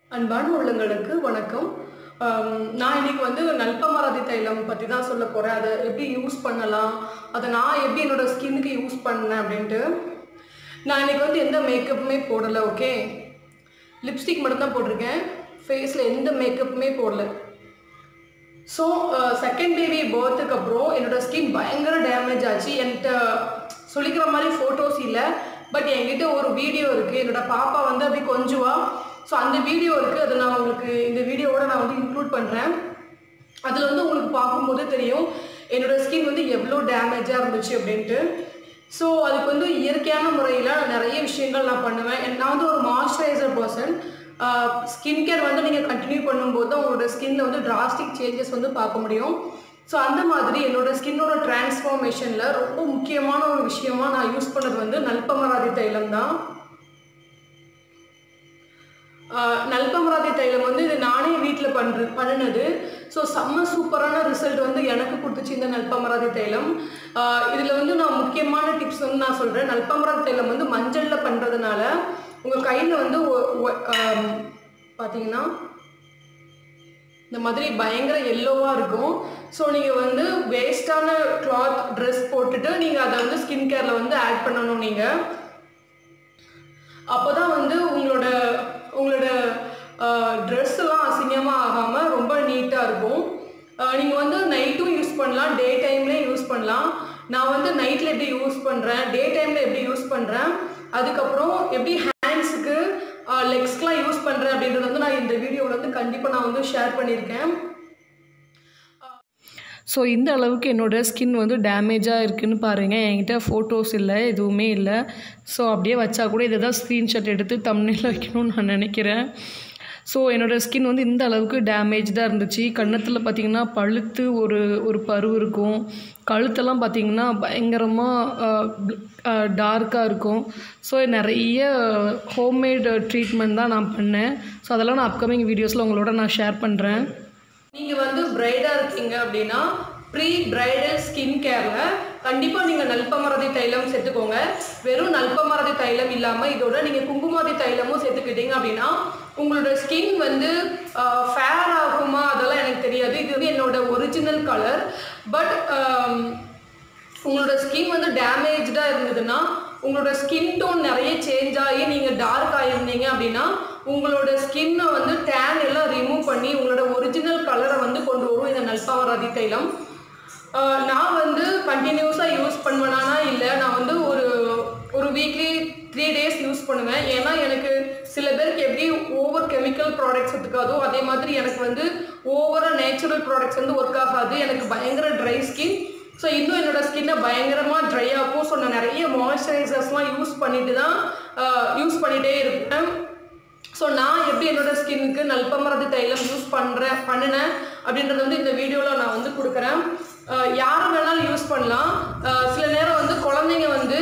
அன்பான உள்ளங்களுக்கு வணக்கம் ஆம், நான் இன்னைக்கு வந்து நல்பமராதி தைலம் பற்றி தான் சொல்ல போகிறேன் அதை எப்படி யூஸ் பண்ணலாம் அதை நான் எப்படி என்னோட ஸ்கின்னுக்கு யூஸ் பண்ணேன் அப்படின்ட்டு நான் இன்னைக்கு வந்து எந்த மேக்கப்புமே போடலை ஓகே லிப்ஸ்டிக் மட்டும்தான் போட்டிருக்கேன் ஃபேஸில் எந்த மேக்கப்புமே போடல ஸோ செகண்ட் பேபி பர்த்துக்கு அப்புறம் என்னோட ஸ்கின் பயங்கர டேமேஜ் ஆச்சு என்கிட்ட சொல்லிக்கிற மாதிரி ஃபோட்டோஸ் இல்லை பட் என்கிட்ட ஒரு வீடியோ இருக்குது என்னோட பாப்பா வந்து அப்படி கொஞ்சுவா ஸோ அந்த வீடியோ இருக்குது அதை நான் உங்களுக்கு இந்த வீடியோவோட நான் வந்து இன்க்ளூட் பண்ணுறேன் அதில் வந்து உங்களுக்கு பார்க்கும்போது தெரியும் என்னோட ஸ்கின் வந்து எவ்வளோ டேமேஜாக இருந்துச்சு அப்படின்ட்டு ஸோ அதுக்கு வந்து இயற்கையான முறையில் நிறைய விஷயங்கள் நான் பண்ணுவேன் And நான் வந்து ஒரு மாய்ஸ்சரைசர் பர்சன் ஸ்கின் கேர் வந்து நீங்கள் கண்டினியூ பண்ணும்போது தான் உங்களோட ஸ்கின்ல வந்து டிராஸ்டிக் சேஞ்சஸ் வந்து பார்க்க முடியும் ஸோ அந்த மாதிரி என்னோட ஸ்கின்னோட டிரான்ஸ்ஃபார்மேஷனில் ரொம்ப முக்கியமான ஒரு விஷயமா நான் யூஸ் பண்ணது வந்து நல்பமராதி தைலம் தான் ஆஹ் நல்பமராதி தைலம் வந்து இது நானே வீட்டில் பண்ணுற பண்ணினது ஸோ செம்ம சூப்பரான ரிசல்ட் வந்து எனக்கு கொடுத்துச்சு இந்த நல்பமராதி தைலம் இதில் வந்து நான் முக்கியமான டிப்ஸ் வந்து நான் சொல்கிறேன் நல்பமராதி தைலம் வந்து மஞ்சளில் பண்ணுறதுனால உங்கள் கையில் வந்து ஒ- ஒ- ஆம், பார்த்தீங்கன்னா இந்த மாதிரி பயங்கர எல்லோவாக இருக்கும் ஸோ நீங்கள் வந்து வேஸ்டான கிளாத் ட்ரெஸ் போட்டுட்டு நீங்கள் அதை வந்து ஸ்கின் கேரில் வந்து ஆட் பண்ணணும் நீங்கள் அப்போ தான் வந்து உங்களோட உங்களோட ட்ரெஸ் எல்லாம் அசிங்கமாக ஆகாமல் ரொம்ப நீட்டாக இருக்கும் நீங்கள் வந்து நைட்டும் யூஸ் பண்ணலாம் டே டைம்லேயும் யூஸ் பண்ணலாம் நான் வந்து நைட்டில் எப்படி யூஸ் பண்ணுறேன் டே டைமில் எப்படி யூஸ் பண்ணுறேன் அதுக்கப்புறம் எப்படி ஹேண்ட்ஸுக்கு லெக்ஸ்க்கெலாம் யூஸ் பண்ணுறேன் அப்படின்றது வந்து நான் இந்த வீடியோவில் வந்து கண்டிப்பாக நான் வந்து ஷேர் பண்ணியிருக்கேன் ஸோ இந்த அளவுக்கு என்னோடய ஸ்கின் வந்து டேமேஜாக இருக்குன்னு பாருங்கள் என்கிட்ட ஃபோட்டோஸ் இல்லை எதுவுமே இல்லை ஸோ அப்படியே வச்சா கூட இதை தான் ஸ்க்ரீன்ஷாட் எடுத்து தமிழில் வைக்கணும்னு நான் நினைக்கிறேன் ஸோ என்னோடய ஸ்கின் வந்து இந்த அளவுக்கு டேமேஜ்டாக இருந்துச்சு கன்னத்தில் பார்த்திங்கன்னா பழுத்து ஒரு ஒரு பரு இருக்கும் கழுத்தெல்லாம் பார்த்திங்கன்னா பயங்கரமாக டார்க்காக இருக்கும் ஸோ நிறைய ஹோம்மேட் ட்ரீட்மெண்ட் தான் நான் பண்ணேன் ஸோ அதெல்லாம் நான் அப்கமிங் வீடியோஸில் உங்களோட நான் ஷேர் பண்ணுறேன் நீங்கள் வந்து பிரைடாக இருக்கீங்க அப்படின்னா ப்ரீ பிரைடல் ஸ்கின் கேரில் கண்டிப்பாக நீங்கள் நல்பமரதி தைலம் சேர்த்துக்கோங்க வெறும் நல்பமரதி தைலம் இல்லாமல் இதோட நீங்கள் குங்குமாதி தைலமும் சேர்த்துக்கிட்டீங்க அப்படின்னா உங்களோட ஸ்கின் வந்து ஃபேர் ஆகுமா அதெல்லாம் எனக்கு தெரியாது இது வந்து என்னோட ஒரிஜினல் கலர் பட் உங்களோட ஸ்கின் வந்து டேமேஜாக இருந்ததுன்னா உங்களோட ஸ்கின் டோன் நிறைய சேஞ்ச் ஆகி நீங்கள் டார்க் ஆகிருந்தீங்க அப்படின்னா உங்களோட ஸ்கின்னை வந்து டேன் எல்லாம் ரிமூவ் பண்ணி உங்களோட ஒரிஜினல் கலரை வந்து கொண்டு வரும் இந்த நல்பாவராதி தைலம் ஆஹ் நான் வந்து கண்டினியூஸாக யூஸ் பண்ணுவேனானா இல்லை நான் வந்து ஒரு ஒரு வீக்லி த்ரீ டேஸ் யூஸ் பண்ணுவேன் ஏன்னா எனக்கு சில பேருக்கு எப்படி ஓவர் கெமிக்கல் ப்ராடக்ட்ஸ் ஒத்துக்காதோ அதே மாதிரி எனக்கு வந்து ஓவராக நேச்சுரல் ப்ராடக்ட்ஸ் வந்து ஒர்க் ஆகாது எனக்கு பயங்கர ட்ரை ஸ்கின் ஸோ இன்னும் என்னோட ஸ்கின்னை பயங்கரமாக ட்ரை ஆகும் ஸோ நான் நிறைய மாய்ஸ்சரைசர்ஸ்லாம் யூஸ் பண்ணிட்டு தான் யூஸ் பண்ணிகிட்டே இருப்பேன் ஸோ நான் எப்படி என்னோட ஸ்கின்னுக்கு நல்பமரது தைலம் யூஸ் பண்ணுறேன் பண்ணினேன் அப்படின்றது வந்து இந்த வீடியோவில் நான் வந்து கொடுக்குறேன் அஹ் யார் வேணாலும் யூஸ் பண்ணலாம் அஹ் சில நேரம் வந்து குழந்தைங்க வந்து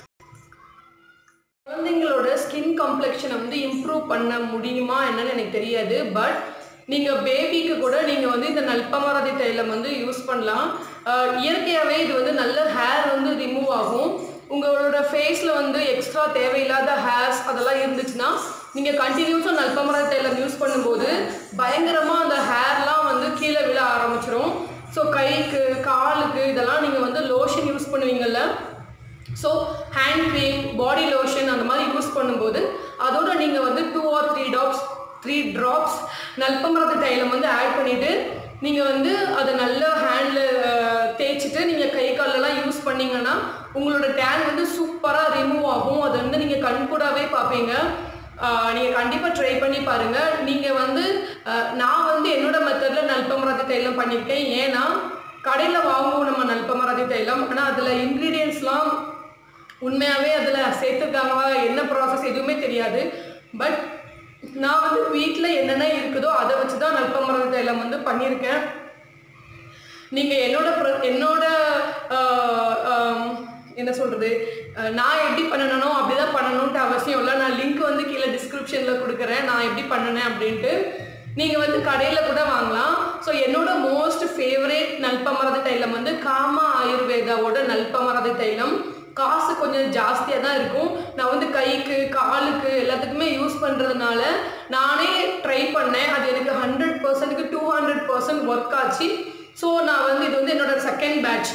குழந்தைங்களோட ஸ்கின் காம்ப்ளெக்ஷனை வந்து இம்ப்ரூவ் பண்ண முடியுமா என்னன்னு எனக்கு தெரியாது பட் நீங்கள் பேபிக்கு கூட நீங்கள் வந்து இந்த நல்பமரதி தைலம் வந்து யூஸ் பண்ணலாம் அஹ் இயற்கையாகவே இது வந்து நல்ல ஹேர் வந்து ரிமூவ் ஆகும் உங்களோட ஃபேஸில் வந்து எக்ஸ்ட்ரா தேவையில்லாத ஹேர்ஸ் அதெல்லாம் இருந்துச்சுன்னா நீங்கள் கண்டினியூஸாக நல்பமரதி தைலம் யூஸ் பண்ணும்போது பயங்கரமாக அந்த ஹேர்லாம் வந்து கீழே விழ ஆரம்பிச்சிரும் ஸோ கைக்கு காலுக்கு இதெல்லாம் நீங்கள் வந்து லோஷன் யூஸ் பண்ணுவீங்கள்ல so hand cream body lotion அந்த மாதிரி யூஸ் பண்ணும்போது அதோட நீங்கள் வந்து two or three drops three drops நல்பமரத்து தைலம் வந்து ஆட் பண்ணிவிட்டு நீங்கள் வந்து அதை நல்லா ஹேண்டில் தேய்ச்சிட்டு நீங்கள் கை காலெல்லாம் யூஸ் பண்ணீங்கன்னா உங்களோட டேன் வந்து சூப்பராக ரிமூவ் ஆகும் அதை வந்து நீங்கள் கண்கூடாவே பார்ப்பீங்க நீங்கள் கண்டிப்பாக ட்ரை பண்ணி பாருங்கள் நீங்கள் வந்து ஆஹ் நான் வந்து என்னோட மெத்தடில் நல்பமரத்து தைலம் பண்ணியிருக்கேன் ஏன்னா கடையில் வாங்குவோம் நம்ம நல்பமரதி தைலம் ஆனால் அதில் இன்க்ரீடியன்ஸ்லாம் உண்மையாகவே அதில் சேர்த்துருக்காங்களா என்ன ப்ராசஸ் எதுவுமே தெரியாது பட் நான் வந்து வீட்டில் என்னென்ன இருக்குதோ அதை வச்சு தான் நல்பமரதி தைலம் வந்து பண்ணியிருக்கேன் நீங்கள் என்னோட pro- என்னோட ஆஹ், ஆம், என்ன சொல்கிறது நான் எப்படி பண்ணணும் அப்படி தான் பண்ணணுன்ட்டு அவசியம் இல்லை நான் லிங்க் வந்து கீழே டிஸ்கிரிப்ஷனில் கொடுக்குறேன் நான் எப்படி பண்ணினேன் அப்படின்ட்டு நீங்கள் வந்து கடையில் கூட வாங்கலாம் ஸோ என்னோட மோஸ்ட் ஃபேவரேட் நல்பமரதி தைலம் வந்து காமா ஆயுர்வேதாவோட நல்பமரதி தைலம் காசு கொஞ்சம் ஜாஸ்தியாக தான் இருக்கும் நான் வந்து கைக்கு காலுக்கு எல்லாத்துக்குமே யூஸ் பண்ணுறதுனால நானே ட்ரை ட்ரை பண்ணேன் அது எனக்கு ஹண்ட்ரட் பர்சன்ட்டுக்கு டூ ஹண்ட்ரட் பர்சன்ட் ஒர்க் ஆச்சு ஸோ நான் வந்து இது வந்து என்னோட செகண்ட் பேட்ச்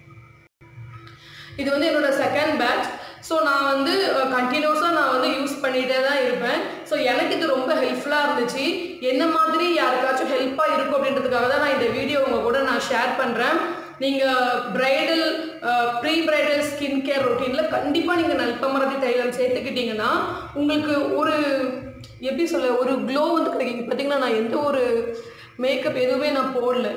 இது வந்து என்னோட செகண்ட் பேட்ச் ஸோ நான் வந்து கண்டினியூஸாக நான் வந்து யூஸ் பண்ணிகிட்டே தான் இருப்பேன் ஸோ எனக்கு இது ரொம்ப ஹெல்ப்ஃபுல்லாக இருந்துச்சு என்ன மாதிரி யாருக்காச்சும் ஹெல்ப்பாக இருக்கும் அப்படின்றதுக்காக தான் நான் இந்த வீடியோ உங்கள் கூட நான் ஷேர் பண்ணுறேன் நீங்கள் bridal pre bridal skin care ரொட்டீனில் கண்டிப்பாக நீங்கள் நல்பமரதி தைலம் சேர்த்துக்கிட்டிங்கன்னா உங்களுக்கு ஒரு எப்படி சொல்ல ஒரு க்ளோ வந்து கிடைக்கும் பார்த்தீங்கன்னா நான் எந்த ஒரு மேக்கப் எதுவுமே நான் போடல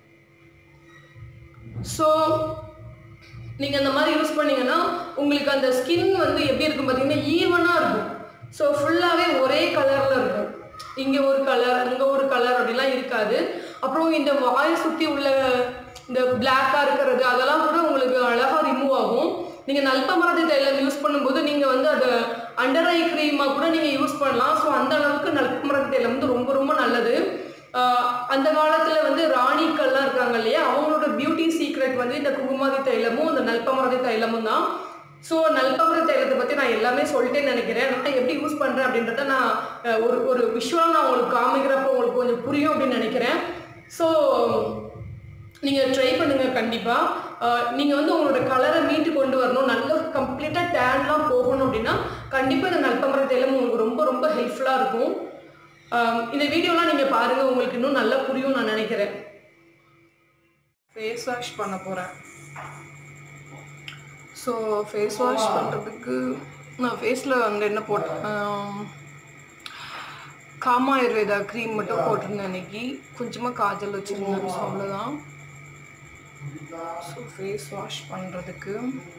ஸோ நீங்கள் அந்த மாதிரி யூஸ் பண்ணீங்கன்னா உங்களுக்கு அந்த ஸ்கின் வந்து எப்படி இருக்கும் பார்த்தீங்கன்னா ஈவனாக இருக்கும் ஸோ ஃபுல்லாகவே ஒரே கலரில் இருக்கும் இங்கே ஒரு கலர் அங்கே ஒரு கலர் அப்படிலாம் இருக்காது அப்புறம் இந்த வாய் சுற்றி உள்ள இந்த பிளாக்காக இருக்கிறது அதெல்லாம் கூட உங்களுக்கு அழகாக ரிமூவ் ஆகும் நீங்கள் நல்பமரதி தைலம் யூஸ் பண்ணும்போது நீங்கள் வந்து அதை அண்டர் ஐ க்ரீமாக கூட நீங்கள் யூஸ் பண்ணலாம் ஸோ அந்த அளவுக்கு நல்பமரதி தைலம் வந்து ரொம்ப ரொம்ப நல்லது ஆஹ் அந்த காலத்தில் வந்து ராணிக்கள்லாம் இருக்காங்க இல்லையா அவங்களோட பியூட்டி சீக்ரெட் வந்து இந்த குங்குமாதி தைலமும் இந்த நல்பமரதி தைலமும் தான் ஸோ நல்பமரதி தைலத்தை பற்றி நான் எல்லாமே சொல்லிட்டேன்னு நினைக்கிறேன் நான் எப்படி யூஸ் பண்ணுறேன் அப்படின்றத நான் ஆஹ் ஒரு ஒரு விஷுவலாக நான் உங்களுக்கு காமிக்கிறப்போ உங்களுக்கு கொஞ்சம் புரியும் அப்படின்னு நினைக்கிறேன் ஸோ நீங்கள் ட்ரை பண்ணுங்கள் கண்டிப்பாக நீங்கள் வந்து உங்களோட கலரை மீட்டு கொண்டு வரணும் நல்ல கம்ப்ளீட்டாக டேன்லாம் போகணும் அப்படின்னா கண்டிப்பாக இந்த நல்பமரதி தைலம் உங்களுக்கு ரொம்ப ரொம்ப ஹெல்ப்ஃபுல்லாக இருக்கும் ஆம், இந்த வீடியோலாம் நீங்கள் பாருங்கள் உங்களுக்கு இன்னும் நல்லா புரியும் நான் நினைக்கிறேன் ஃபேஸ் வாஷ் பண்ண போகிறேன் ஸோ ஃபேஸ் வாஷ் பண்ணுறதுக்கு நான் ஃபேஸில் வந்து என்ன போட்டேன் ஆம், காமா ஆயுர்வேதா க்ரீம் மட்டும் போட்டிருந்தேன் அன்னைக்கு கொஞ்சமாக காஜல் வச்சுருந்தேன் ஸோ அவ்வளோதான் ஸோ ஃபேஸ் வாஷ் பண்ணுறதுக்கு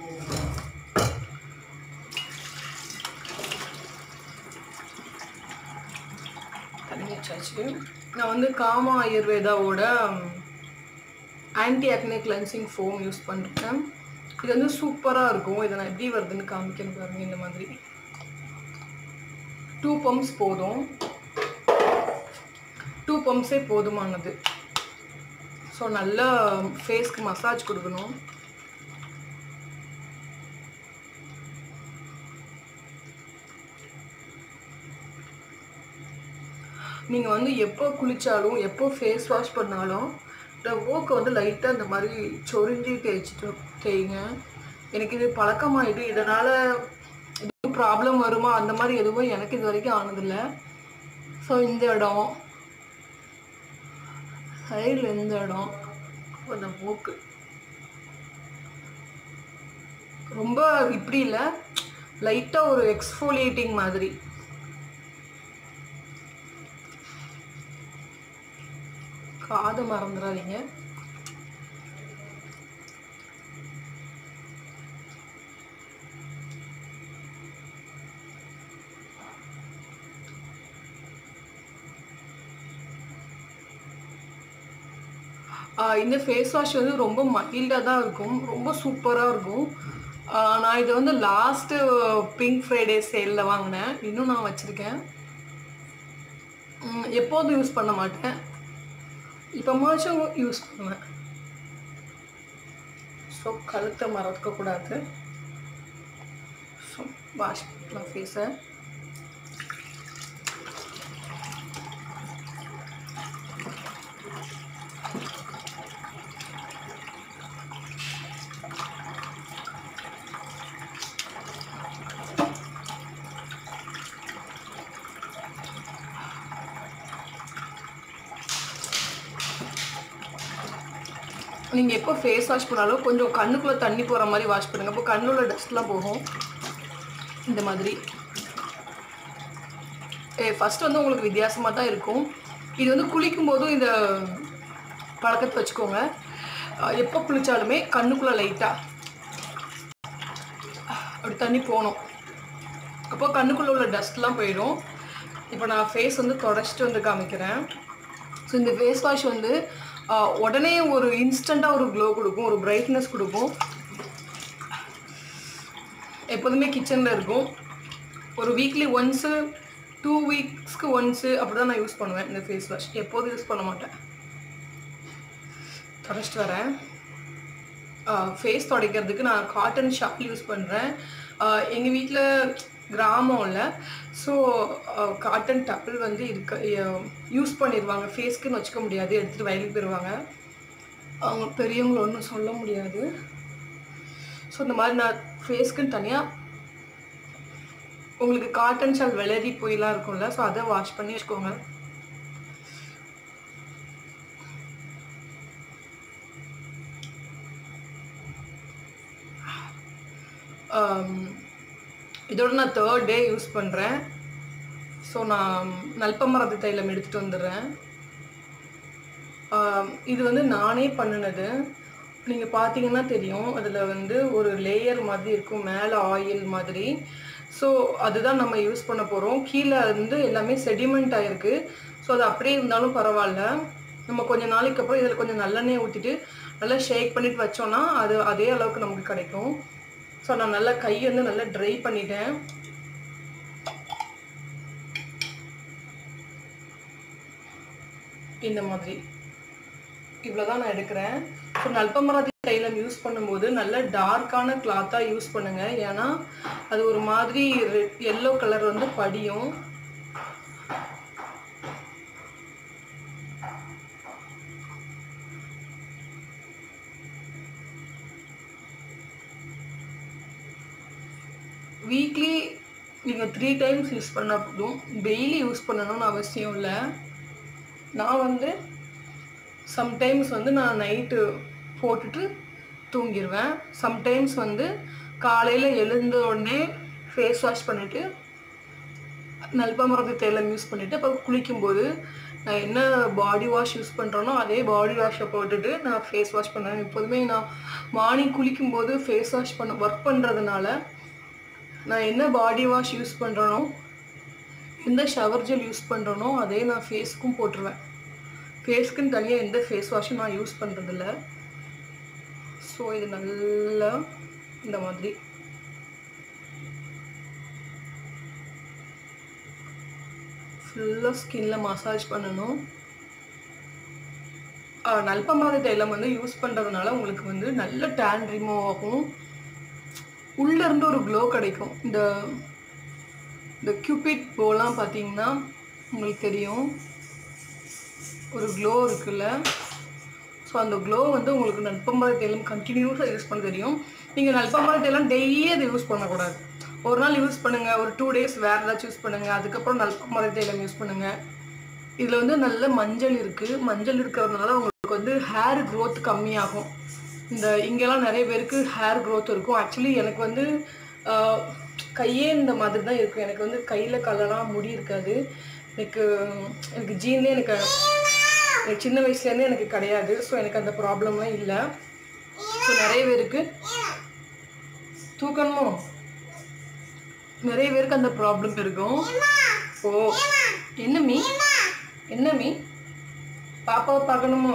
தண்ணி வச்சாச்சு நான் வந்து காமா ஆயுர்வேதாவோட anti acne cleansing foam use பண்ணுறேன் இது வந்து சூப்பராக இருக்கும் இதை நான் எப்படி வருதுன்னு காமிக்கணும் பாருங்க இந்த மாதிரி டூ பம்ப்ஸ் போதும் டூ பம்ப்ஸே போதுமானது ஸோ நல்லா ஃபேஸ்க்கு மசாஜ் கொடுக்கணும் நீங்கள் வந்து எப்போ குளித்தாலும் எப்போ ஃபேஸ் வாஷ் பண்ணாலும் இந்த மூக்கை வந்து லைட்டாக இந்த மாதிரி சொரிஞ்சு தேய்ச்சிட்டு தேய்ங்க எனக்கு இது பழக்கமாயிட்டு இதனால் எதுவும் ப்ராப்ளம் வருமா அந்த மாதிரி எதுவும் எனக்கு இது வரைக்கும் ஆனதில்லை ஸோ இந்த இடம் சைடில் இந்த இடம் அந்த மூக்கு ரொம்ப இப்படி இல்லை லைட்டாக ஒரு எக்ஸ்ஃபோலியேட்டிங் மாதிரி காது மறந்துடாதீங்க ஆஹ் இந்த ஃபேஸ் வாஷ் வந்து ரொம்ப மைல்டாக தான் இருக்கும் ரொம்ப சூப்பராக இருக்கும் ஆஹ் நான் இதை வந்து லாஸ்ட்டு பிங்க் ஃப்ரைடே சேலில் வாங்கினேன் இன்னும் நான் வச்சுருக்கேன் உம், எப்போதும் யூஸ் பண்ண மாட்டேன் இப்போ மாச்சும் யூஸ் பண்ணுவேன் ஸோ கழுத்தை மறக்கக்கூடாது ஸோ வாஷ் பண்ணலாம் ஃபேஸை நீங்கள் எப்போ ஃபேஸ் வாஷ் பண்ணாலும் கொஞ்சம் கண்ணுக்குள்ளே தண்ணி போகிற மாதிரி வாஷ் பண்ணுங்கள் அப்போ கண்ணுள்ள டஸ்ட்லாம் போகும் இந்த மாதிரி ஃபஸ்ட்டு வந்து உங்களுக்கு வித்தியாசமாக தான் இருக்கும் இது வந்து குளிக்கும் போதும் இந்த பழக்கத்தை வச்சுக்கோங்க அஹ் எப்போ குளித்தாலுமே கண்ணுக்குள்ளே லைட்டாக அப்படி தண்ணி போகணும் அப்போ கண்ணுக்குள்ளே உள்ள டஸ்ட்லாம் போயிடும் இப்போ நான் ஃபேஸ் வந்து தொடச்சிட்டு வந்து காமிக்கிறேன் ஸோ இந்த ஃபேஸ் வாஷ் வந்து ஆஹ், உடனே ஒரு இன்ஸ்டண்ட்டாக ஒரு க்ளோ கொடுக்கும் ஒரு பிரைட்னஸ் கொடுக்கும் எப்போதுமே கிச்சனில் இருக்கும் ஒரு வீக்லி ஒன்ஸு டூ வீக்ஸ்க்கு ஒன்ஸு அப்படி தான் நான் யூஸ் பண்ணுவேன் இந்த ஃபேஸ் வாஷ் எப்போதும் யூஸ் பண்ண மாட்டேன் தொடச்சிட்டு வரேன் ஃபேஸ் துடைக்கிறதுக்கு நான் காட்டன் ஷால் யூஸ் பண்ணுறேன் எங்கள் வீட்டில் கிராமம் இல்லை ஸோ காட்டன் டப்பிள் வந்து இருக்க யூஸ் பண்ணிடுவாங்க ஃபேஸ்க்குன்னு வச்சுக்க முடியாது எடுத்துகிட்டு வயலுக்கு போயிடுவாங்க அவங்க பெரியவங்களை ஒன்றும் சொல்ல முடியாது ஸோ இந்த மாதிரி நான் ஃபேஸ்க்குன்னு தனியாக உங்களுக்கு காட்டன் ஷால் விளரி போயெல்லாம் இருக்கும்ல ஸோ அதை வாஷ் பண்ணி வச்சுக்கோங்க ஆம், இதோட நான் தேர்ட் டே யூஸ் பண்ணுறேன் ஸோ நான் நல்பமரத்து தைலம் எடுத்துகிட்டு வந்துடுறேன் ஆம், இது வந்து நானே பண்ணினது நீங்கள் பார்த்தீங்கன்னா தெரியும் அதில் வந்து ஒரு லேயர் மாதிரி இருக்கும் மேலே ஆயில் மாதிரி ஸோ அதுதான் நம்ம யூஸ் பண்ண போகிறோம் கீழே வந்து எல்லாமே செடிமெண்ட் ஆகிருக்கு ஸோ அது அப்படியே இருந்தாலும் பரவாயில்ல நம்ம கொஞ்சம் நாளைக்கு அப்புறம் இதில் கொஞ்சம் நல்லெண்ணெய் ஊற்றிட்டு நல்லா ஷேக் பண்ணிட்டு வச்சோன்னா அது அதே அளவுக்கு நமக்கு கிடைக்கும் ஸோ நான் நல்லா கை வந்து நல்லா ட்ரை பண்ணிட்டேன் இந்த மாதிரி இவ்வளோதான் நான் எடுக்கிறேன் ஸோ நல்பமராதி தைலம் யூஸ் பண்ணும்போது நல்ல டார்க்கான கிளாத்தாக யூஸ் பண்ணுங்க ஏன்னா அது ஒரு மாதிரி ரெட் எல்லோ கலர் வந்து படியும் வீக்லி நீங்கள் த்ரீ டைம்ஸ் யூஸ் பண்ணால் போதும் டெய்லி யூஸ் பண்ணணும்னு அவசியம் இல்லை நான் வந்து சம்டைம்ஸ் வந்து நான் நைட்டு போட்டுட்டு தூங்கிடுவேன் சம்டைம்ஸ் வந்து காலையில் எழுந்த உடனே ஃபேஸ் வாஷ் பண்ணிவிட்டு நல்பமரத்து தைலம் யூஸ் பண்ணிவிட்டு அப்புறம் குளிக்கும்போது நான் என்ன பாடி வாஷ் யூஸ் பண்ணுறேனோ அதே பாடி வாஷை போட்டுட்டு நான் ஃபேஸ் வாஷ் பண்ணுவேன் எப்போதுமே நான் மார்னிங் குளிக்கும்போது ஃபேஸ் வாஷ் பண்ண ஒர்க் பண்ணுறதுனால நான் என்ன பாடி வாஷ் யூஸ் பண்ணுறேனோ எந்த ஷவர் ஜெல் யூஸ் பண்ணுறேனோ அதே நான் ஃபேஸ்க்கும் போட்டுருவேன் ஃபேஸ்க்குன்னு தனியாக எந்த ஃபேஸ் வாஷும் நான் யூஸ் பண்ணுறதில்ல ஸோ இது நல்லா இந்த மாதிரி ஃபுல்லாக ஸ்கின்ல மசாஜ் பண்ணணும் ஆஹ் நல்பமாதி தைலம் வந்து யூஸ் பண்ணுறதுனால உங்களுக்கு வந்து நல்ல டேன் ரிமூவ் ஆகும் உள்ள இருந்து ஒரு க்ளோ கிடைக்கும் இந்த இந்த கியூபிட் போலாம் பார்த்தீங்கன்னா உங்களுக்கு தெரியும் ஒரு க்ளோ இருக்குல்ல ஸோ அந்த க்ளோ வந்து உங்களுக்கு நல்பம்பாறை தைலம் கண்டினியூஸாக யூஸ் பண்ண தெரியும் நீங்கள் நல்பம்பாறை தைலம் டெய்லி அதை யூஸ் பண்ணக்கூடாது ஒரு நாள் யூஸ் பண்ணுங்கள் ஒரு டூ டேஸ் வேறு ஏதாச்சும் யூஸ் பண்ணுங்கள் அதுக்கப்புறம் நல்பம்பாறை தைலம் யூஸ் பண்ணுங்கள் இதில் வந்து நல்ல மஞ்சள் இருக்குது மஞ்சள் இருக்கிறதுனால உங்களுக்கு வந்து ஹேர் growth கம்மியாகும் இந்த இங்கெல்லாம் நிறைய பேருக்கு ஹேர் growth இருக்கும் ஆக்சுவலி எனக்கு வந்து ஆஹ், கையே இந்த மாதிரி தான் இருக்கும் எனக்கு வந்து கையில் கல்லெல்லாம் முடி இருக்காது எனக்கு எனக்கு ஜீன்லேயே எனக்கு எனக்கு சின்ன வயசுலேருந்தே எனக்கு கிடையாது ஸோ எனக்கு அந்த ப்ராப்ளம்லாம் இல்லை ஸோ நிறைய பேருக்கு தூக்கணுமோ நிறைய பேருக்கு அந்த ப்ராப்ளம் இருக்கும் ஓ என்ன மீ என்ன மீ பாப்பாவை பார்க்கணுமோ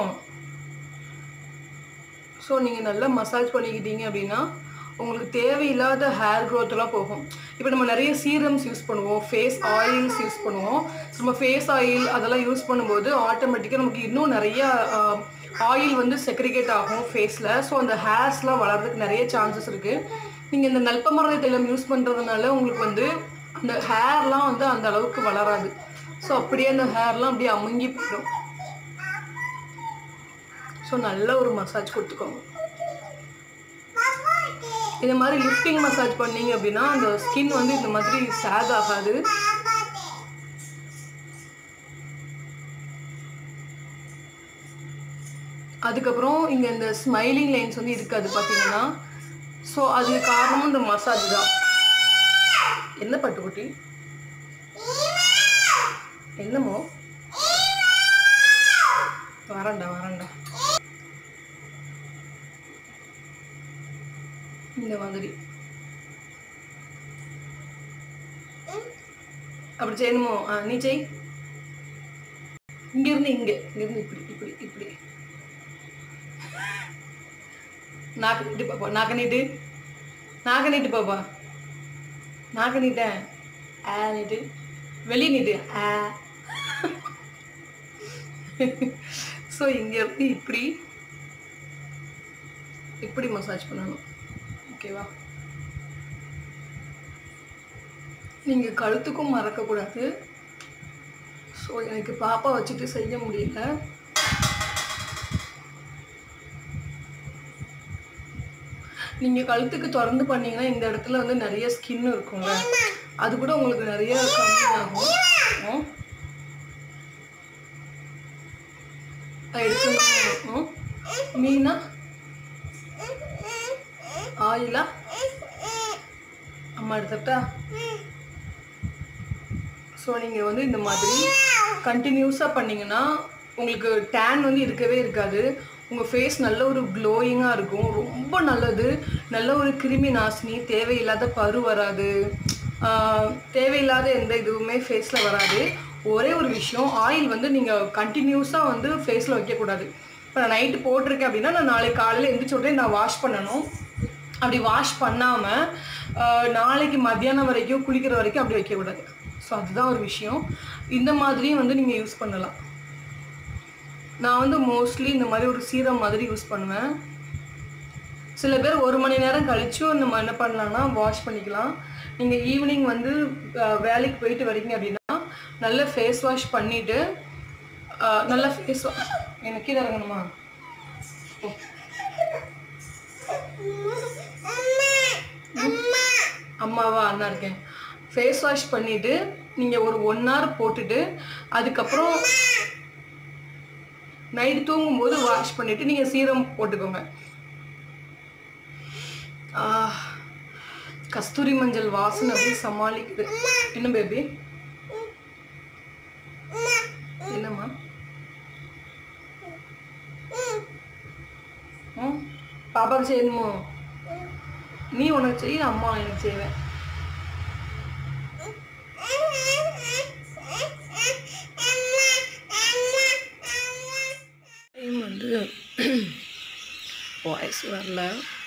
ஸோ நீங்கள் நல்லா மசாஜ் பண்ணிக்கிட்டீங்க அப்படின்னா உங்களுக்கு தேவையில்லாத ஹேர் க்ரோத்லாம் போகும் இப்போ நம்ம நிறைய சீரம்ஸ் யூஸ் பண்ணுவோம் ஃபேஸ் ஆயில்ஸ் யூஸ் பண்ணுவோம் So, நம்ம ஃபேஸ் ஆயில் அதெல்லாம் யூஸ் பண்ணும்போது ஆட்டோமேட்டிக்காக நமக்கு இன்னும் நிறைய ஆயில் வந்து செக்ரிகேட் ஆகும் ஃபேஸில் ஸோ அந்த ஹேர்ஸ்லாம் வளர்றதுக்கு நிறைய சான்சஸ் இருக்குது நீங்கள் இந்த நல்பமரண தைலம் யூஸ் பண்ணுறதுனால உங்களுக்கு வந்து அந்த ஹேர்லாம் வந்து அந்த அளவுக்கு வளராது ஸோ அப்படியே அந்த ஹேர்லாம் அப்படியே அமுங்கி போயிடும் ஸோ நல்ல ஒரு மசாஜ் கொடுத்துக்கோங்க இந்த மாதிரி லிஃப்டிங் மசாஜ் பண்ணீங்க அப்படின்னா அந்த ஸ்கின் வந்து இந்த மாதிரி சேக் ஆகாது அதுக்கப்புறம் இங்கே இந்த ஸ்மைலிங் லைன்ஸ் வந்து இருக்காது பார்த்தீங்கன்னா ஸோ அதுக்கு காரணமும் இந்த மசாஜ் தான் என்ன பட்டுக்குட்டி என்னமோ வரேன்டா வரேன்டா இந்த மாதிரி அப்படி செய்யணுமோ ஆ நீ செய் இங்கிருந்து இங்க இங்கிருந்து இப்படி இப்படி இப்படி நாக்கு நீட்டு பாப்பா நாக்க நீட்டு நாக்க நீட்டு பாப்பா நாக்க நீட்டேன் ஆ நீட்டு வெளியே நீட்டு ஆ ஸோ இங்கேருந்து இப்படி இப்படி மசாஜ் பண்ணணும் ஓகேவா நீங்கள் கழுத்துக்கும் மறக்கக்கூடாது ஸோ எனக்கு பாப்பா வச்சுட்டு செய்ய முடியல நீங்கள் கழுத்துக்கு திறந்து பண்ணீங்கன்னா இந்த இடத்துல வந்து நிறைய ஸ்கின் இருக்குங்க அது கூட உங்களுக்கு நிறைய கம்மியாகும் ம். அது எடுக்கணும் ம். மீனா ஆயிலா அம்மா எடுத்துட்டா ஸோ நீங்கள் வந்து இந்த மாதிரி கண்டினியூஸாக பண்ணீங்கன்னா உங்களுக்கு டேன் வந்து இருக்கவே இருக்காது உங்கள் ஃபேஸ் நல்ல ஒரு க்ளோயிங்காக இருக்கும் ரொம்ப நல்லது நல்ல ஒரு கிருமி நாசினி தேவையில்லாத பரு வராது ஆஹ் தேவையில்லாத எந்த இதுவுமே ஃபேஸில் வராது ஒரே ஒரு விஷயம் ஆயில் வந்து நீங்கள் கண்டினியூஸாக வந்து ஃபேஸில் வைக்கக்கூடாது இப்போ நான் நைட்டு போட்டிருக்கேன் அப்படின்னா நான் நாளைக்கு காலையில் எந்திரிச்ச உடனே நான் வாஷ் பண்ணணும் அப்படி வாஷ் பண்ணாமல் நாளைக்கு மத்தியானம் வரைக்கும் குளிக்கிற வரைக்கும் அப்படி வைக்கக்கூடாது ஸோ அதுதான் ஒரு விஷயம் இந்த மாதிரியும் வந்து நீங்கள் யூஸ் பண்ணலாம் நான் வந்து மோஸ்ட்லி இந்த மாதிரி ஒரு சீரம் மாதிரி யூஸ் பண்ணுவேன் சில பேர் ஒரு மணி நேரம் கழிச்சும் நம்ம என்ன பண்ணலாம்னா வாஷ் பண்ணிக்கலாம் நீங்கள் ஈவினிங் வந்து அஹ், வேலைக்கு போயிட்டு வரீங்க அப்படின்னா நல்ல ஃபேஸ் வாஷ் பண்ணிவிட்டு நல்ல ஃபேஸ் வாஷ் எனக்கு கீழே இறங்கணுமா ஓ. அம்மாவா அண்ணா இருக்கேன் ஃபேஸ் வாஷ் பண்ணிவிட்டு நீங்கள் ஒரு ஒன் hour போட்டுட்டு அதுக்கப்புறம் நைட்டு தூங்கும்போது வாஷ் பண்ணிவிட்டு நீங்கள் சீரம் போட்டுக்கோங்க ஆஹ், கஸ்தூரி மஞ்சள் வாசனை அப்படியே சமாளிக்குது என்ன பேபி என்னம்மா ம் பாப்பாவுக்கு செய்யணுமோ நீ உனக்கு செய்ய அம்மா எனக்கு செய்வேன் டைம் வந்து வாய்ஸ் வரல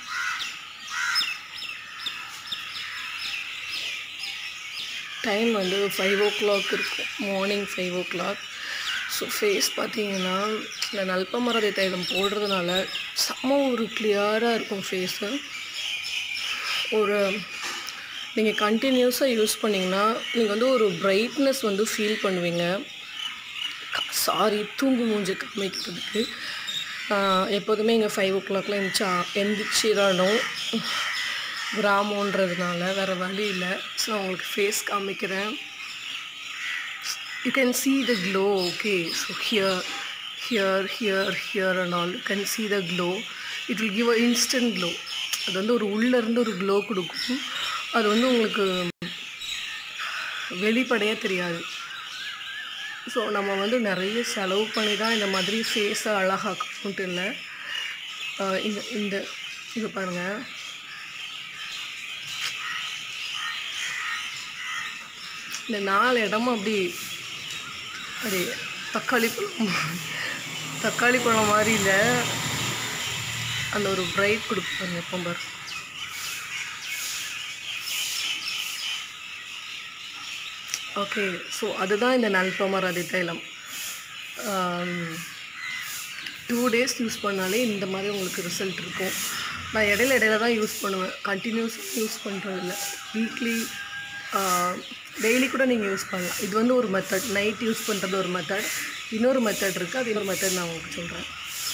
டைம் வந்து ஃபைவ் ஓ கிளாக் இருக்கும் morning five o'clock so face பார்த்தீங்கன்னா இந்த நல்பமரதை தைலம் போடுறதுனால செம்ம ஒரு கிளியராக இருக்கும் ஃபேஸு ஒரு நீங்கள் கண்டினியூஸாக யூஸ் பண்ணிங்கன்னா நீங்கள் வந்து ஒரு பிரைட்னஸ் வந்து ஃபீல் பண்ணுவீங்க சாரி தூங்கு மூஞ்சி காமிக்கிறதுக்கு ஆஹ் எப்போதுமே இங்கே ஃபைவ் ஓ கிளாக்லாம் எந்திரிச்சா எந்திரிச்சிடணும் கிராமன்றதுனால வேறு வழி இல்லை ஸோ நான் உங்களுக்கு ஃபேஸ் காமிக்கிறேன் you can see the glow okay so here here here here and all you can see the glow it will give a instant glow அது வந்து ஒரு உள்ள இருந்து ஒரு க்ளோ கொடுக்கும் அது வந்து உங்களுக்கு வெளிப்படையாக தெரியாது ஸோ நம்ம வந்து நிறைய செலவு பண்ணி தான் இந்த மாதிரி ஃபேஸை அழகாக்கணுன்ட்டு இல்லை ஆஹ் இந்த இந்த இது பாருங்கள் இந்த நாலு இடமும் அப்படி அப்படி தக்காளி பழம் தக்காளி பழம் மாதிரி இல்லை அந்த ஒரு பிரைட் கொடுப்பாங்க எப்போ பாரு ஓகே ஸோ அதுதான் இந்த நல்பமராதி தைலம் டூ டேஸ் யூஸ் பண்ணாலே இந்த மாதிரி உங்களுக்கு ரிசல்ட் இருக்கும் நான் இடையில இடையில தான் யூஸ் பண்ணுவேன் கண்டினியூஸ் யூஸ் பண்ணுறதில்ல வீக்லி டெய்லி கூட நீங்கள் யூஸ் பண்ணலாம் இது வந்து ஒரு மெத்தட் நைட் யூஸ் பண்ணுறது ஒரு மெத்தட் இன்னொரு மெத்தட் இருக்குது அது இன்னொரு மெத்தட் நான் உங்களுக்கு சொல்கிறேன்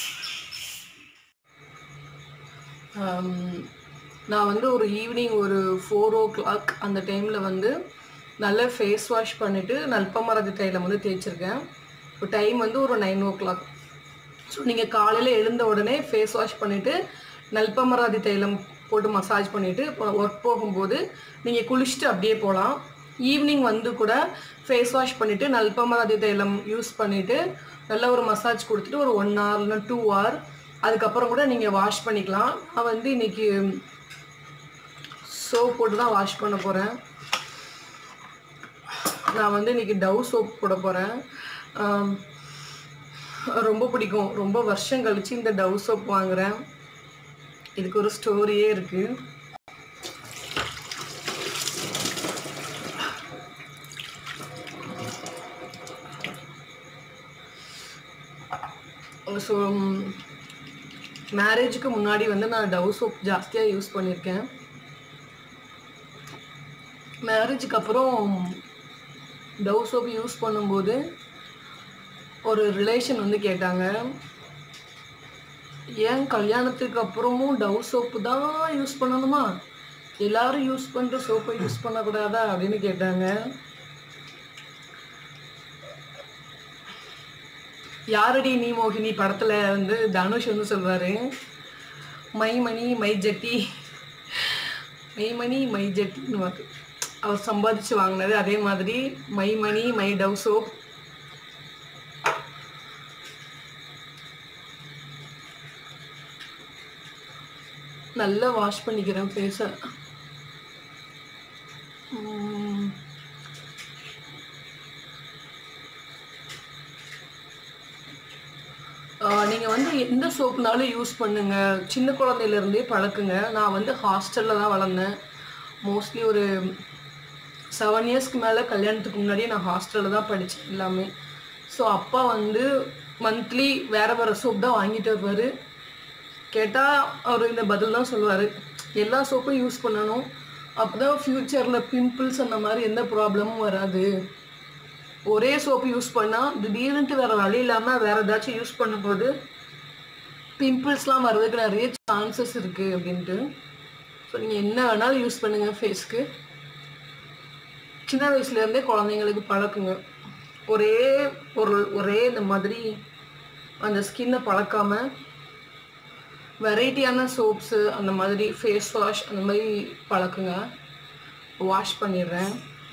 நான் வந்து ஒரு ஈவினிங் ஒரு ஃபோர் ஓ கிளாக் அந்த டைமில் வந்து நல்லா ஃபேஸ் வாஷ் பண்ணிவிட்டு நல்பமரதி தைலம் வந்து தேய்ச்சிருக்கேன் இப்போ டைம் வந்து ஒரு நைன் ஓ கிளாக் ஸோ நீங்கள் காலையில் எழுந்த உடனே ஃபேஸ் வாஷ் பண்ணிவிட்டு நல்பமராதி தைலம் போட்டு மசாஜ் பண்ணிவிட்டு ஒர்க் போகும்போது நீங்கள் குளிச்சுட்டு அப்படியே போகலாம் ஈவினிங் வந்து கூட ஃபேஸ் வாஷ் பண்ணிவிட்டு நல்பமராதி தைலம் யூஸ் பண்ணிவிட்டு நல்ல ஒரு மசாஜ் கொடுத்துட்டு ஒரு ஒன் ஹவர் இல்லைனா டூ ஹவர் அதுக்கப்புறம் கூட நீங்கள் வாஷ் பண்ணிக்கலாம் நான் வந்து இன்றைக்கி சோப் போட்டு தான் வாஷ் பண்ண போகிறேன் நான் வந்து இன்றைக்கி டவ் சோப் போட போகிறேன் ரொம்ப பிடிக்கும் ரொம்ப வருஷம் கழிச்சு இந்த டவ் சோப் வாங்குறேன் இதுக்கு ஒரு ஸ்டோரியே இருக்குது ஸோ மேரேஜுக்கு முன்னாடி வந்து நான் டவ் சோப் ஜாஸ்தியாக யூஸ் பண்ணியிருக்கேன் மேரேஜுக்கு அப்புறம் டவ் சோப் யூஸ் பண்ணும்போது ஒரு ரிலேஷன் வந்து கேட்டாங்க ஏன் கல்யாணத்துக்கு அப்புறமும் டவ் சோப்பு தான் யூஸ் பண்ணணுமா எல்லாரும் யூஸ் பண்ணுற சோப்பை யூஸ் பண்ணக்கூடாதா அப்படின்னு கேட்டாங்க யாரடி நீ மோகினி படத்தில் வந்து தனுஷ் வந்து சொல்வார் மை மணி மை ஜட்டி மை மணி மை ஜட்டின்னு வாக்கு அவர் சம்பாதிச்சு வாங்கினது அதே மாதிரி my money my Dove soap நல்லா வாஷ் பண்ணிக்கிறேன் ஃபேஸை நீங்கள் வந்து எந்த சோப்புனாலும் யூஸ் பண்ணுங்க சின்ன குழந்தையிலேருந்தே பழக்குங்க நான் வந்து ஹாஸ்டலில் தான் வளர்ந்தேன் மோஸ்ட்லி ஒரு செவன் இயர்ஸ்க்கு மேலே கல்யாணத்துக்கு முன்னாடியே நான் ஹாஸ்டலில் தான் படித்தேன் எல்லாமே ஸோ அப்பா வந்து மந்த்லி வேறு வேறு சோப் தான் வாங்கிட்டு வருவார் கேட்டால் அவர் இந்த பதில் தான் சொல்லுவார் எல்லா சோப்பும் யூஸ் பண்ணணும் அப்போ தான் ஃப்யூச்சரில் பிம்பிள்ஸ் அந்த மாதிரி எந்த ப்ராப்ளமும் வராது ஒரே சோப்பு யூஸ் பண்ணால் திடீர்னுட்டு வேறு வழி இல்லாமல் வேறு ஏதாச்சும் யூஸ் பண்ணும்போது பிம்பிள்ஸ்லாம் வர்றதுக்கு நிறைய சான்சஸ் இருக்குது அப்படின்ட்டு ஸோ நீங்கள் என்ன வேணாலும் யூஸ் பண்ணுங்கள் ஃபேஸ்க்கு சின்ன வயசுலேருந்தே குழந்தைங்களுக்கு பழக்குங்க ஒரே பொருள் ஒரே இந்த மாதிரி அந்த ஸ்கின்னை பழக்காம வெரைட்டியான சோப்ஸு அந்த மாதிரி ஃபேஸ் வாஷ் அந்த மாதிரி பழக்குங்க வாஷ் பண்ணிடுறேன்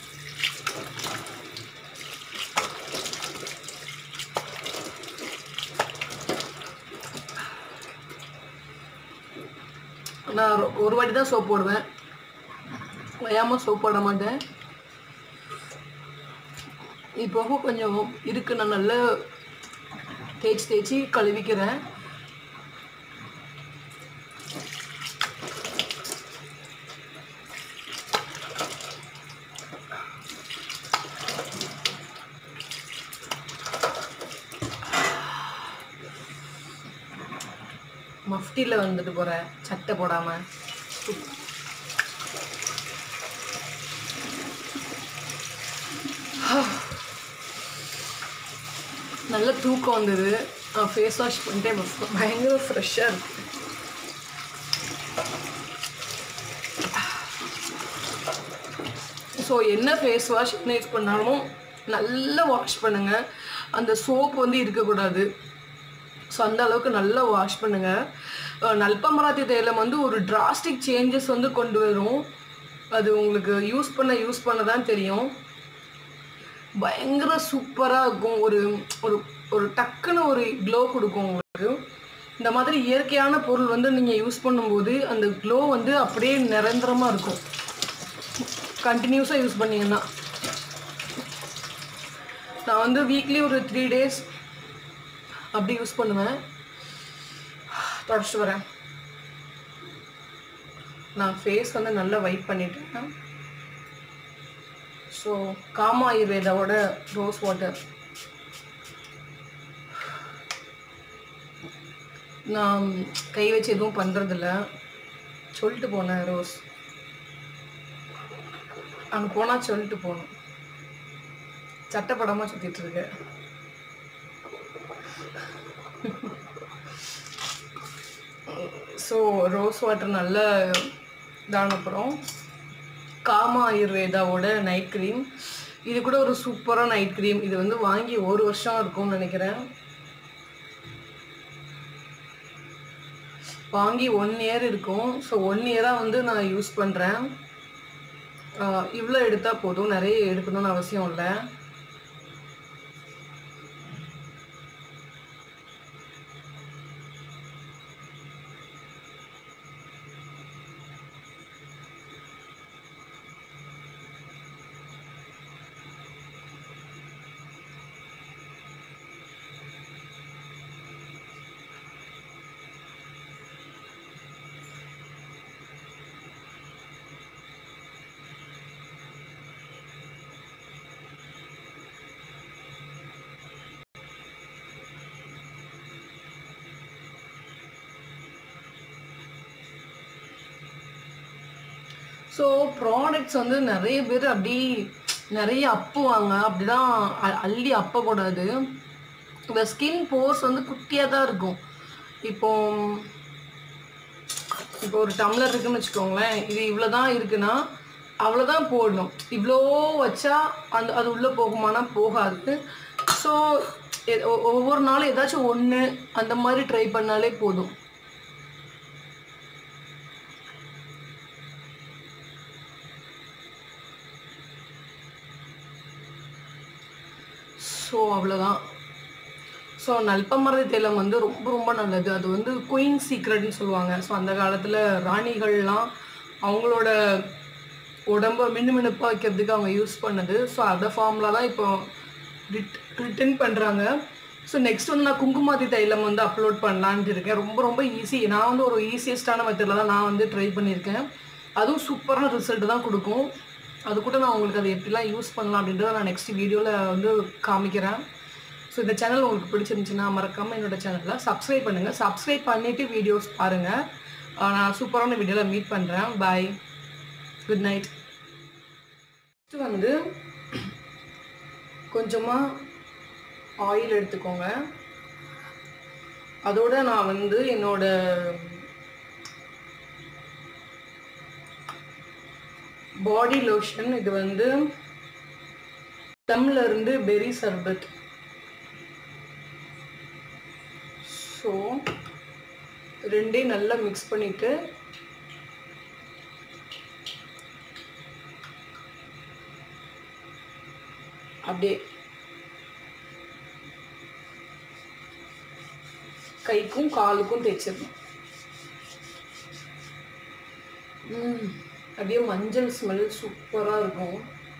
நான் ஒரு- ஒரு வாட்டி தான் சோப் போடுவேன் ஓயாமல் சோப் போட மாட்டேன் இப்போ கொஞ்சம் இருக்கு நான் நல்லா தேய்ச்சி தேய்ச்சி கழுவிக்கிறேன் மஃப்டியில் வந்துட்டு போகிறேன் சட்டை போடாமல் நல்ல தூக்கம் வந்தது ஃபேஸ் வாஷ் பண்ணிட்டே பயங்கர ஃப்ரெஷ்ஷாக இருக்கு ஸோ என்ன ஃபேஸ் வாஷ் என்ன யூஸ் பண்ணாலும் நல்லா வாஷ் பண்ணுங்கள் அந்த சோப் வந்து இருக்கக்கூடாது ஸோ அந்த அளவுக்கு நல்லா வாஷ் பண்ணுங்கள் நல்பமராத்தி தைலம் வந்து ஒரு டிராஸ்டிக் சேஞ்சஸ் வந்து கொண்டு வரும் அது உங்களுக்கு யூஸ் பண்ண யூஸ் பண்ண தான் தெரியும் பயங்கர சூப்பராக இருக்கும் ஒரு ஒரு ஒரு டக்குன்னு ஒரு க்ளோ கொடுக்கும் உங்களுக்கு இந்த மாதிரி இயற்கையான பொருள் வந்து நீங்கள் யூஸ் பண்ணும்போது அந்த க்ளோ வந்து அப்படியே நிரந்தரமாக இருக்கும் கண்டினியூஸாக யூஸ் பண்ணீங்கன்னா நான் வந்து வீக்லி ஒரு த்ரீ டேஸ் அப்படி யூஸ் பண்ணுவேன் தொடச்சிட்டு வரேன் நான் ஃபேஸ் வந்து நல்லா வைப் பண்ணிட்டேன் ஸோ காமா ஆயுர்வேதாவோட ரோஸ் வாட்டர் நான் கை வச்சு எதுவும் பண்ணுறதில்ல சொல்லிட்டு போனேன் ரோஸ் அங்கே போனால் சொல்லிட்டு போகணும் சட்டப்படமாக சுற்றிட்டு இருக்கேன் ஸோ ரோஸ் வாட்டர் நல்லா இதான அப்புறம் காமா ஆயுர்வேதாவோட நைட் க்ரீம் இது கூட ஒரு சூப்பரான நைட் க்ரீம் இது வந்து வாங்கி ஒரு வருஷம் இருக்கும்னு நினைக்கிறேன் வாங்கி ஒன் இயர் இருக்கும் ஸோ ஒன் இயராக வந்து நான் யூஸ் பண்ணுறேன் இவ்வளோ எடுத்தால் போதும் நிறைய எடுக்கணும்னு அவசியம் இல்லை ஸோ ப்ராடக்ட்ஸ் வந்து நிறைய பேர் அப்படி நிறைய அப்புவாங்க அப்படிதான் அ- அள்ளி அப்பக்கூடாது இந்த ஸ்கின் போர்ஸ் வந்து குட்டியாக தான் இருக்கும் இப்போ இப்போ ஒரு டம்ளர் இருக்குன்னு வச்சுக்கோங்களேன் இது இவ்வளோ தான் இருக்குன்னா அவ்வளோதான் போடணும் இவ்வளோ வச்சா அந்த அது உள்ளே போகுமானா போகாது ஸோ ஒவ்வொரு நாளும் ஏதாச்சும் ஒன்று அந்த மாதிரி ட்ரை பண்ணாலே போதும் ஸோ அவ்வளோதான் ஸோ நல்பமரதி தைலம் வந்து ரொம்ப ரொம்ப நல்லது அது வந்து குயின் சீக்ரெட்னு சொல்லுவாங்க ஸோ அந்த காலத்தில் ராணிகள்லாம் அவங்களோட உடம்ப மினுமினுப்பாக வைக்கிறதுக்கு அவங்க யூஸ் பண்ணது ஸோ அந்த ஃபார்மில் தான் இப்போ ரிட் ரிட்டன் பண்ணுறாங்க ஸோ நெக்ஸ்ட் வந்து நான் குங்குமாதி தைலம் வந்து அப்லோட் பண்ணலான்ட்டு இருக்கேன் ரொம்ப ரொம்ப ஈஸி நான் வந்து ஒரு ஈஸியஸ்டான மெத்தடில் தான் நான் வந்து ட்ரை பண்ணியிருக்கேன் அதுவும் சூப்பரான ரிசல்ட் தான் கொடுக்கும் அது கூட நான் உங்களுக்கு அதை எப்படிலாம் யூஸ் பண்ணலாம் அப்படின்றத நான் நெக்ஸ்ட் வீடியோவில் வந்து காமிக்கிறேன் ஸோ இந்த சேனல் உங்களுக்கு பிடிச்சிருந்துச்சுன்னா மறக்காமல் என்னோட சேனலில் சப்ஸ்கிரைப் பண்ணுங்கள் சப்ஸ்கிரைப் பண்ணிவிட்டு வீடியோஸ் பாருங்கள் நான் சூப்பரான வீடியோவில் மீட் பண்ணுறேன் பாய் குட் நைட் நெக்ஸ்ட் வந்து கொஞ்சமாக ஆயில் எடுத்துக்கோங்க அதோட நான் வந்து என்னோட பாடி லோஷன் இது வந்து தம்ல இருந்து பெரி சர்பத் ஸோ ரெண்டையும் நல்லா மிக்ஸ் பண்ணிட்டு அப்படியே கைக்கும் காலுக்கும் தேய்ச்சிடணும் ம், அப்படியே மஞ்சள் ஸ்மெல் சூப்பராக இருக்கும்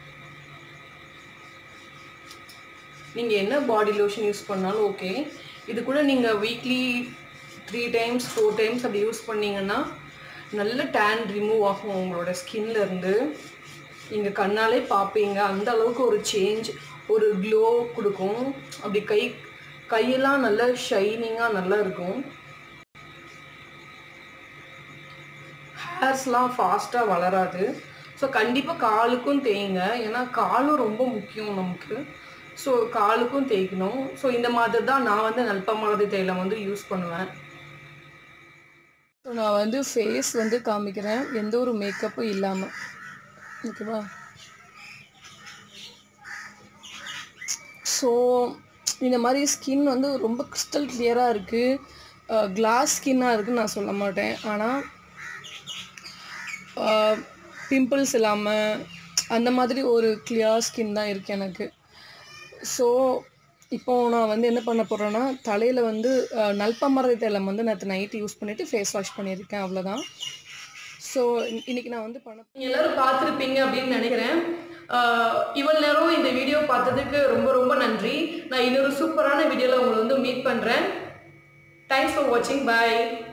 நீங்கள் என்ன பாடி லோஷன் யூஸ் பண்ணாலும் ஓகே இது கூட நீங்கள் weekly three times four times அப்படி யூஸ் பண்ணீங்கன்னா நல்ல டேன் ரிமூவ் ஆகும் உங்களோட ஸ்கின்ல இருந்து நீங்கள் கண்ணாலே பார்ப்பீங்க அந்த அளவுக்கு ஒரு சேஞ்ச் ஒரு க்ளோ கொடுக்கும் அப்படி கை கையெல்லாம் நல்லா ஷைனிங்காக நல்லா இருக்கும் ஹேர்ஸ்லாம் ஃபாஸ்ட்டாக வளராது ஸோ கண்டிப்பாக காலுக்கும் தேய்ங்க ஏன்னா காலும் ரொம்ப முக்கியம் நமக்கு ஸோ காலுக்கும் தேய்க்கணும் ஸோ இந்த மாதிரி தான் நான் வந்து நல்பமாதி தைலம் வந்து யூஸ் பண்ணுவேன் ஸோ நான் வந்து ஃபேஸ் வந்து காமிக்கிறேன் எந்த ஒரு மேக்கப்பும் இல்லாமல் ஓகேவா ஸோ இந்த மாதிரி ஸ்கின் வந்து ரொம்ப கிறிஸ்டல் கிளியராக இருக்குது கிளாஸ் ஸ்கின்னாக இருக்குன்னு நான் சொல்ல மாட்டேன் ஆனால் பிம்பிள்ஸ் இல்லாமல் அந்த மாதிரி ஒரு கிளியர் ஸ்கின் தான் இருக்குது எனக்கு ஸோ இப்போ நான் வந்து என்ன பண்ண போகிறேன்னா தலையில் வந்து அஹ், நல்பமரதி தைலம் வந்து நேற்று நைட்டு யூஸ் பண்ணிவிட்டு ஃபேஸ் வாஷ் பண்ணியிருக்கேன் அவ்வளோதான் ஸோ இன்னைக்கு நான் வந்து பண்ண எல்லாரும் பார்த்துருப்பீங்க அப்படின்னு நினைக்கிறேன் இவ்வளோ நேரம் இந்த வீடியோ பார்த்ததுக்கு ரொம்ப ரொம்ப நன்றி நான் இன்னொரு சூப்பரான வீடியோவில் உங்களை வந்து மீட் பண்ணுறேன் தேங்க்ஸ் ஃபார் வாட்சிங் பாய்